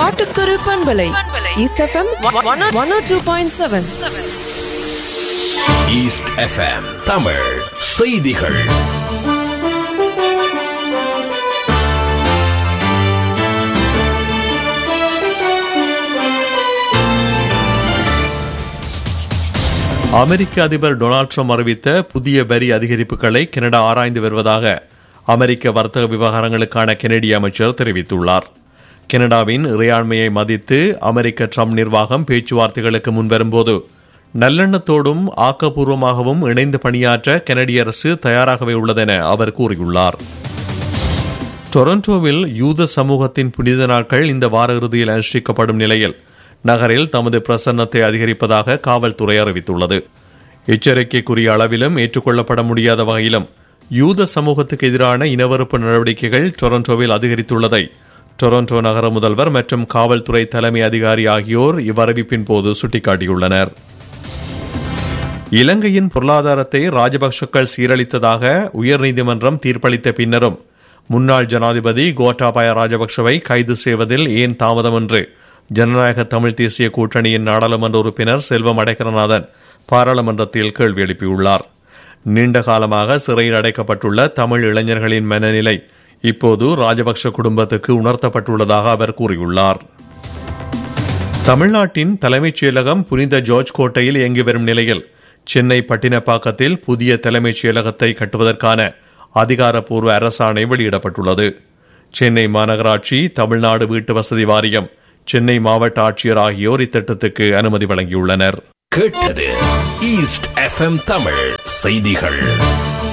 காட்டுக்குரு பண்பலை East FM one two point seven East FM Tamil செய்திகள் அமெரிக்க அதிபர் டொனால்ட் ட்ரம்ப் அறிவித்த புதிய வரி அதிகரிப்புகளை கனடா ஆராய்ந்து வருவதாக அமெரிக்க வர்த்தக விவகாரங்களுக்கான கெனடிய அமைச்சர் தெரிவித்துள்ளார் கனடாவின் இறையாண்மையை மதித்து அமெரிக்க ட்ரம்ப் நிர்வாகம் பேச்சுவார்த்தைகளுக்கு முன்வரும்போது நல்லெண்ணத்தோடும் ஆக்கப்பூர்வமாகவும் இணைந்து பணியாற்ற கனடிய அரசு தயாராகவே உள்ளதென அவர் கூறியுள்ளார் டொரண்டோவில் யூத சமூகத்தின் புனித நாட்கள் இந்த வார இறுதியில் அனுஷ்டிக்கப்படும் நிலையில் நகரில் தமது பிரசன்னத்தை அதிகரிப்பதாக காவல்துறை அறிவித்துள்ளது எச்சரிக்கைக்குரிய அளவிலும் ஏற்றுக்கொள்ளப்பட முடியாத வகையிலும் யூத சமூகத்துக்கு எதிரான இனவெறுப்பு நடவடிக்கைகள் டொரண்டோவில் அதிகரித்துள்ளதை டொரண்டோ நகர முதல்வர் மற்றும் காவல்துறை தலைமை அதிகாரி ஆகியோர் இவ்வறிவிப்பின் போது சுட்டிக்காட்டியுள்ளனர் இலங்கையின் பொருளாதாரத்தை ராஜபக்சக்கள் சீரழித்ததாக உயர்நீதிமன்றம் தீர்ப்பளித்த பின்னரும் முன்னாள் ஜனாதிபதி கோட்டாபாய ராஜபக்சவை கைது செய்வதில் ஏன் தாமதம் என்று ஜனநாயக தமிழ் தேசிய கூட்டணியின் நாடாளுமன்ற உறுப்பினர் செல்வம் அடைக்கரநாதன் பாராளுமன்றத்தில் கேள்வி எழுப்பியுள்ளார் நீண்ட காலமாக சிறையில் அடைக்கப்பட்டுள்ள தமிழ் இளைஞர்களின் மனநிலை இப்போது ராஜபக்ஷ குடும்பத்துக்கு உணர்த்தப்பட்டுள்ளதாக அவர் கூறியுள்ளார் தமிழ்நாட்டின் தலைமைச் செயலகம் புனித ஜார்ஜ் கோட்டையில் இயங்கி வரும் நிலையில் சென்னை பட்டினப்பாக்கத்தில் புதிய தலைமைச் செயலகத்தை கட்டுவதற்கான அதிகாரப்பூர்வ அரசாணை வெளியிடப்பட்டுள்ளது சென்னை மாநகராட்சி தமிழ்நாடு வீட்டு வசதி வாரியம் சென்னை மாவட்ட ஆட்சியர் ஆகியோர் இத்திட்டத்துக்கு அனுமதி வழங்கியுள்ளனர் கேட்டது ஈஸ்ட் எஃப்எம் தமிழ் செய்திகள்